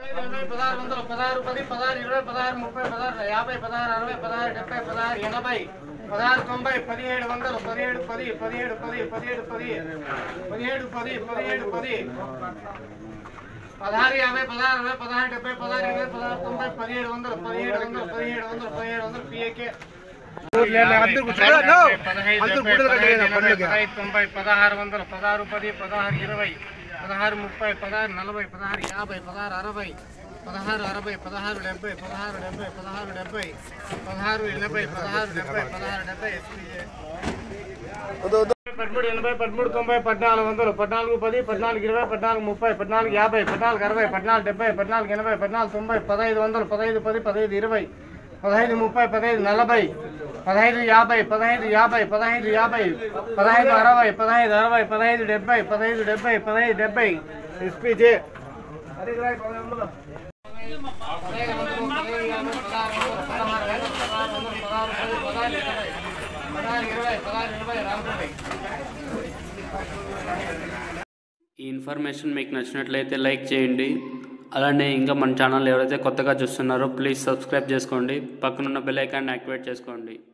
ఎనభై పదహారు వందలు పదహారు పది పదహారు ఇరవై పదహారు ముప్పై పదహారు యాభై పదహారు అరవై పదహారు డెబ్బై పదహారు ఎనభై పదహారు తొంభై పదిహేడు వందలు పదిహేడు పది పదిహేడు పది పదిహేడు పది పదిహేడు పది పదిహేడు పది పదహారు యాభై పదహారు అరవై పదహారు డెబ్బై పదహారు ఇరవై పదహారు తొంభై పదిహేడు వందలు పదిహేడు వందలు పదిహేడు వందలు పదిహేడు వందలు పిఏకే తొంభై పదహారు వందలు పదహారు పది పదహారు ఇరవై పదహారు ముప్పై పదహారు నలభై పదహారు యాభై పదహారు అరవై పదహారు అరవై పదహారు డెబ్బై పదహారు డెబ్బై పదహారు డెబ్బై పదహారు ఎనభై పదహారు డెబ్బై పదహారు డెబ్బై పదమూడు ఎనభై పదమూడు తొంభై పద్నాలుగు వందలు పద్నాలుగు పది పద్నాలుగు ఇరవై పద్నాలుగు ముప్పై పద్నాలుగు యాభై పద్నాలుగు అరవై పద్నాలుగు డెబ్బై పద్నాలుగు ఎనభై పద్నాలుగు తొంభై పదహైదు వందలు పదహైదు పది పదహైదు ఇరవై పదహైదు ముప్పై పదహైదు నలభై పదహైదు యాభై పదహైదు యాభై పదహైదు యాభై పదహైదు అరవై పదహైదు అరవై పదహైదు డెబ్బై పదహైదు డెబ్బై పదహైదు డెబ్బై ఎస్పీజే ఈ ఇన్ఫర్మేషన్ మీకు నచ్చినట్లయితే లైక్ చేయండి అలానే ఇంకా మన ఛానల్ ఎవరైతే కొత్తగా చూస్తున్నారో ప్లీజ్ సబ్స్క్రైబ్ చేసుకోండి పక్కనున్న బెల్ ఐకాన్ యాక్టివేట్ చేసుకోండి